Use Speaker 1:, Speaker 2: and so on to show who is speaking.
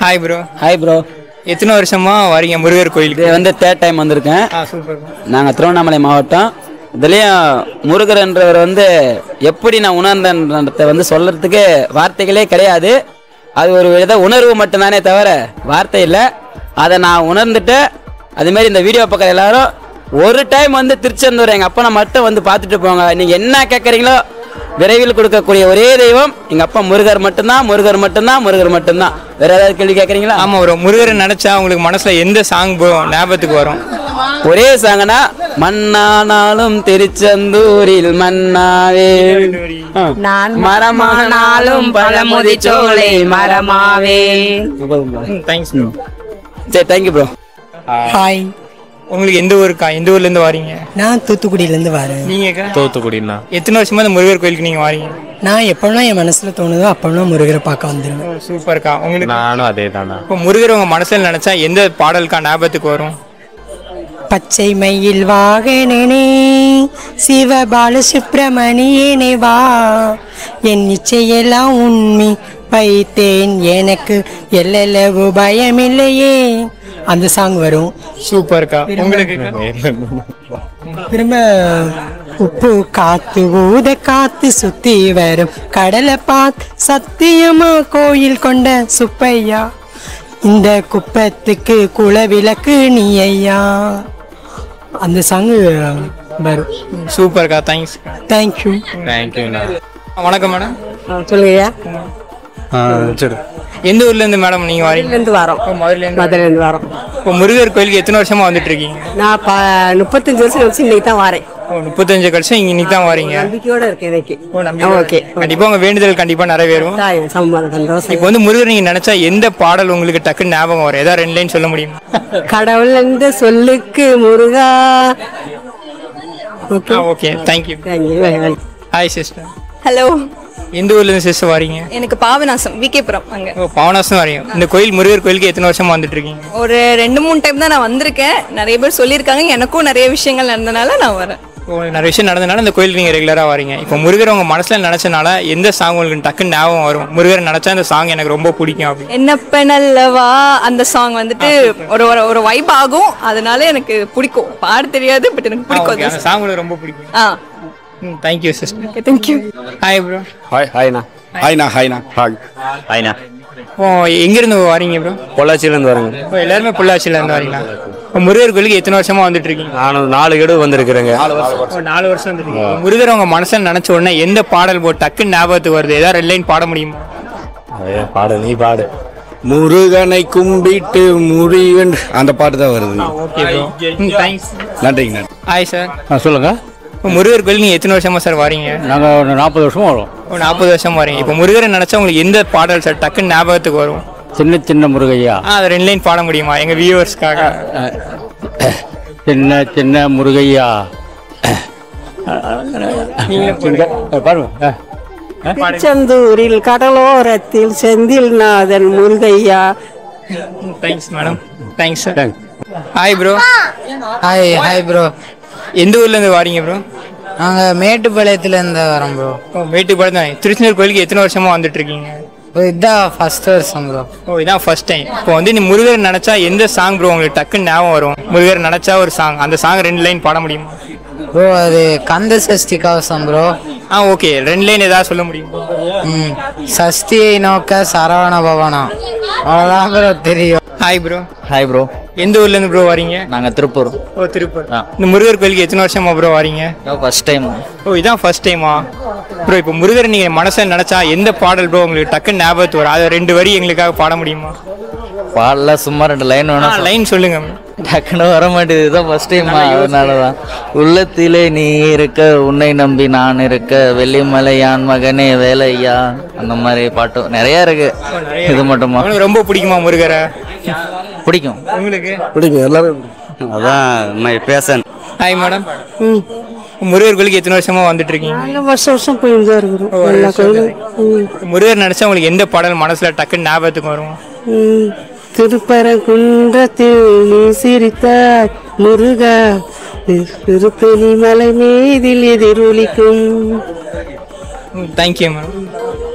Speaker 1: Hi bro
Speaker 2: hi bro
Speaker 1: எத்தனை வருஷமா வரீங்க முருகர் கோயிலுக்கு
Speaker 2: இது வந்து தேர்ட் டைம் வந்திருக்கேன்
Speaker 1: ஆ சூப்பர்
Speaker 2: நாங்கள் திருவண்ணாமலை மாவட்டம் இதுலேயும் முருகர்ன்றவர் வந்து எப்படி நான் உணர்ந்தேன்றதை வந்து சொல்கிறதுக்கு வார்த்தைகளே கிடையாது அது ஒரு வித உணர்வு மட்டும்தானே தவிர வார்த்தை இல்லை அதை நான் உணர்ந்துட்டு அதுமாரி இந்த வீடியோ பார்க்குற எல்லாரும் ஒரு டைம் வந்து திருச்செந்தூர் எங்கள் அப்பனை மட்டும் வந்து பார்த்துட்டு போங்க நீங்கள் என்ன கேட்குறீங்களோ விரைவில் கொடுக்கக்கூடிய ஒரே தெய்வம் எங்கள் அப்பா முருகர் மட்டும்தான் முருகர் மட்டும்தான் முருகர் மட்டும்தான் வேற ஏதாவது கேள்வி கேட்குறீங்களா
Speaker 1: ஆமா ப்ரோ முருகரை நினைச்சா உங்களுக்கு மனசுல எந்த சாங் ப்ரோ ஞாபகத்துக்கு வரும்
Speaker 2: ஒரே சாங்கனா மண்ணானாலும் திருச்செந்தூரில் மன்னாவே
Speaker 3: நான்
Speaker 2: மரமானாலும் பழமுதி சோலை
Speaker 3: மரமாவே
Speaker 1: தேங்க்ஸ் ப்ரோ
Speaker 2: சரி தேங்க்யூ ப்ரோ
Speaker 4: ஹாய்
Speaker 1: உங்களுக்கு எந்த ஊருக்கா எந்த ஊர்ல இருந்து வரீங்க
Speaker 4: நான் தூத்துக்குடியிலேருந்து வரேன்
Speaker 1: நீங்க
Speaker 5: தூத்துக்குடிண்ணா
Speaker 1: எத்தனை வருஷமா இந்த முருகர் கோயிலுக்கு நீங்க வரீங்க
Speaker 4: நான் எப்போனா என் மனசில் தோணுதோ அப்போனா முருகரை பார்க்க வந்துடுவேன்
Speaker 1: சூப்பர்க்கா உங்களுக்கு
Speaker 5: நானும் அதே தானா
Speaker 1: இப்போ முருகர் உங்க மனசுல நினைச்சா எந்த பாடலுக்கா ஞாபகத்துக்கு வரும்
Speaker 4: பச்சை மயில் வாகனனே சிவபால சுப்பிரமணியனே வா என் நிச்சயெல்லாம் உண்மை வைத்தேன் எனக்கு எல்லளவு பயமில்லையே அந்த சாங் வரும்
Speaker 1: சூப்பர்க்கா உங்களுக்கு
Speaker 4: திரும்ப உப்பு காத்து ஊத காத்து சுத்தி வரும் கடலை பார்த்து சத்தியமா கோயில் கொண்ட சுப்பையா இந்த குப்பத்துக்கு குலவிளக்கு நீ ஐயா அந்த சாங் வரும்
Speaker 1: சூப்பர்க்கா தேங்க்ஸ்
Speaker 4: தேங்க்யூ
Speaker 5: தேங்க்யூண்ணா
Speaker 1: வணக்கம் மேடம்
Speaker 3: சொல்லுங்கய்யா
Speaker 5: சரி
Speaker 1: எந்த ஊர்ல இருந்து மேடம் நீங்க வரீங்க
Speaker 3: இருந்து வரோம்
Speaker 1: இப்போ மதுரையில இருந்து
Speaker 3: மதுரையிலேருந்து வரோம்
Speaker 1: இப்போ முருகர் கோயிலுக்கு எத்தனை வருஷமா வந்துட்டு இருக்கீங்க
Speaker 3: நான் ப முப்பத்தஞ்சு வருஷம் கழிச்சு இன்னைக்கு தான் வரேன்
Speaker 1: ஓ முப்பத்தஞ்சு வருஷம் இங்க இன்னைக்கு தான் வரீங்க
Speaker 3: நம்பிக்கையோட இருக்கேன் இன்னைக்கு
Speaker 1: ஓ, நம்பிக்கை
Speaker 3: ஓகே
Speaker 1: கண்டிப்பா உங்க வேண்டுதல் கண்டிப்பா நிறைவேறும்
Speaker 3: தாயம் சம்மதம் சந்தோஷம்
Speaker 1: இப்போ வந்து முருகர் நீங்க நினைச்சா எந்த பாடல் உங்களுக்கு டக்குன்னு ஞாபகம் வரும் ஏதாவது ரெண்டு லைன் சொல்ல முடியுமா
Speaker 3: கடவுள் இந்த சொல்லுக்கு முருகா okay
Speaker 1: okay thank you
Speaker 3: thank you
Speaker 1: hi sister
Speaker 6: hello
Speaker 1: எந்த ஊர்ல இருந்து சிஸ்டர் வரீங்க
Speaker 6: எனக்கு பாவநாசம் விகேபுரம் அங்க
Speaker 1: ஓ பாவனாசம் வரீங்க இந்த கோயில் முருகர் கோயிலுக்கு எத்தனை வருஷமா வந்துட்டு இருக்கீங்க
Speaker 6: ஒரு ரெண்டு மூணு டைம் தான் நான் வந்திருக்கேன் நிறைய பேர் சொல்லியிருக்காங்க எனக்கும் நிறைய விஷயங்கள் நடந்தனால நான் வரேன்
Speaker 1: ஓ நிறைய விஷயம் நடந்தனால இந்த கோயிலுக்கு நீங்க ரெகுலரா வரீங்க இப்போ முருகர் உங்க மனசுல நினைச்சனால எந்த சாங் உங்களுக்கு டக்குன்னு ஞாபகம் வரும் முருகர் நினைச்சா இந்த சாங் எனக்கு ரொம்ப பிடிக்கும் அப்படி
Speaker 6: என்னப்ப நல்லவா அந்த சாங் வந்துட்டு ஒரு ஒரு ஒரு வைப் ஆகும் அதனால எனக்கு பிடிக்கும் பாட தெரியாது பட் எனக்கு பிடிக்கும்
Speaker 1: ஓகே
Speaker 6: அது
Speaker 1: அந்த சாங் உங்களுக்கு ரொம்ப பிடிக்கும்
Speaker 6: ஆ
Speaker 1: ம் thank you sister
Speaker 6: okay thank you
Speaker 1: hi bro
Speaker 5: hi ஹாய்ண்ணா
Speaker 7: ஹாய்ண்ணா ஹாய்ண்ணா
Speaker 5: ஹாய் ஹாய்ண்ணா
Speaker 1: இப்போ எங்க இருந்து வரீங்க ப்ரோ
Speaker 5: பொள்ளாச்சியிலேருந்து வரேங்க
Speaker 1: இப்போ எல்லாருமே பொள்ளாச்சியில இருந்து வரீங்களா இப்போ முருகர் கோயிலுக்கு எத்தனை வருஷமா வந்துட்டு இருக்கீங்க
Speaker 5: நானும் நாலு கெடு வந்திருக்கிறேங்க
Speaker 1: ஓ, நாலு வருஷம் வந்துருக்கீங்க முருகர் உங்க மனசுல நினைச்ச உடனே எந்த பாடல் போ டக்குன்னு ஞாபகத்துக்கு வருது ஏதாவது ரெண்டு லைன் பாட முடியுமா
Speaker 5: அதே பாடு நீ பாடு
Speaker 7: முருகனை கும்பிட்டு முருகன் அந்த பாட்டு தான் வருது
Speaker 1: ஓகே ப்ரோ தேங்க்ஸ்
Speaker 7: நன்றிங்க நன்றி
Speaker 1: ஹாய் சார்
Speaker 2: ஆ சொல்லுங்கள்
Speaker 1: இப்போ முருகர் கோயில் நீங்கள் எத்தனை வருஷமா சார் வரீங்க
Speaker 2: நாங்கள் ஒரு நாற்பது வருஷமாக வரோம்
Speaker 1: ஒரு நாற்பது வருஷம் வரீங்க இப்போ முருகரை நினைச்சா உங்களுக்கு எந்த பாடல் சார் டக்குன்னு ஞாபகத்துக்கு வரும்
Speaker 2: சின்ன சின்ன முருகையா
Speaker 1: ஆ அதை ரெண்டு லைன் பாட முடியுமா எங்க வியூவர்ஸ்க்காக
Speaker 2: சின்ன சின்ன முருகையா பாருங்க
Speaker 3: திருச்செந்தூரில் கடலோரத்தில் செந்தில்நாதன் முருகையா
Speaker 1: thanks madam thanks sir hi bro
Speaker 8: hi hi bro
Speaker 1: எந்த ஊர்ல இருந்து வரீங்க ப்ரோ
Speaker 8: நாங்கள் மேட்டுப்பாளையத்துலேருந்து வரோம் ப்ரோ
Speaker 1: ஓ மேட்டுப்பாளையம் தான் திருச்செந்தூர் கோயிலுக்கு எத்தனை வருஷமா வந்துட்டு இருக்கீங்க
Speaker 8: இதுதான் ஃபர்ஸ்ட் வருஷம் ப்ரோ
Speaker 1: ஓ இதான் ஃபர்ஸ்ட் டைம் இப்போ வந்து நீ முருகர் நினைச்சா எந்த சாங் ப்ரோ உங்களுக்கு டக்குன்னு ஞாபகம் வரும் முருகர் நினைச்சா ஒரு சாங் அந்த சாங் ரெண்டு லைன் பாட முடியுமா
Speaker 8: ப்ரோ அது கந்த சஷ்டி கவசம் ப்ரோ
Speaker 1: ஆ ஓகே ரெண்டு லைன் ஏதாவது சொல்ல முடியுமா
Speaker 8: ம் சஷ்டியை நோக்க சரவண பவனம் அவ்வளோதான் ப்ரோ தெரியும்
Speaker 1: ஹாய் ப்ரோ
Speaker 2: ஹாய் ப்ரோ
Speaker 1: எந்த ஊர்ல இருந்து ப்ரோ வரீங்க
Speaker 2: நாங்கள் திருப்பூர்
Speaker 1: ஓ திருப்பூர் இந்த முருகர் கோயிலுக்கு எத்தனை வருஷமா ப்ரோ வரீங்க
Speaker 2: ஃபர்ஸ்ட் டைம்
Speaker 1: ஓ இதான் ஃபர்ஸ்ட் டைமா ப்ரோ இப்போ முருகர் நீங்க மனசை நினைச்சா எந்த பாடல் ப்ரோ உங்களுக்கு டக்குன்னு ஞாபகத்து வரும் அது ரெண்டு வரி எங்களுக்காக பாட முடியுமா
Speaker 2: பாடல சும்மா ரெண்டு லைன் வேணும்
Speaker 1: லைன் சொல்லுங்க
Speaker 2: டக்குன்னு வர மாட்டேது இதுதான் ஃபர்ஸ்ட் டைம் அதனால தான் உள்ளத்திலே நீ இருக்க உன்னை நம்பி நான் இருக்க வெள்ளிமலையான் மகனே வேலையா அந்த மாதிரி பாட்டும் நிறைய இருக்கு இது மட்டுமா
Speaker 1: உங்களுக்கு ரொம்ப பிடிக்குமா முருகரை
Speaker 2: பிடிக்கும்
Speaker 1: உங்களுக்கு
Speaker 7: பிடிக்கும் எல்லாரும்
Speaker 2: அதான் நான் பேசன்
Speaker 1: ஹாய் மேடம் முருகர் கோயிலுக்கு எத்தனை வருஷமா வந்துட்டு இருக்கீங்க
Speaker 3: நாங்கள் வருஷம் வருஷம் போயிட்டு தான் இருக்கிறோம் எல்லா கோயிலும்
Speaker 1: முருகர் நினைச்சா உங்களுக்கு எந்த பாடல் மனசுல டக்குன்னு ஞாபகத்துக்கு வரும்
Speaker 3: ம். திருப்பரங்குன்றத்தில் நீ சிரித்தாய் முருகா திருத்தணி மலை மீதில் எதிரொலிக்கும்
Speaker 1: தேங்க்யூ மேம்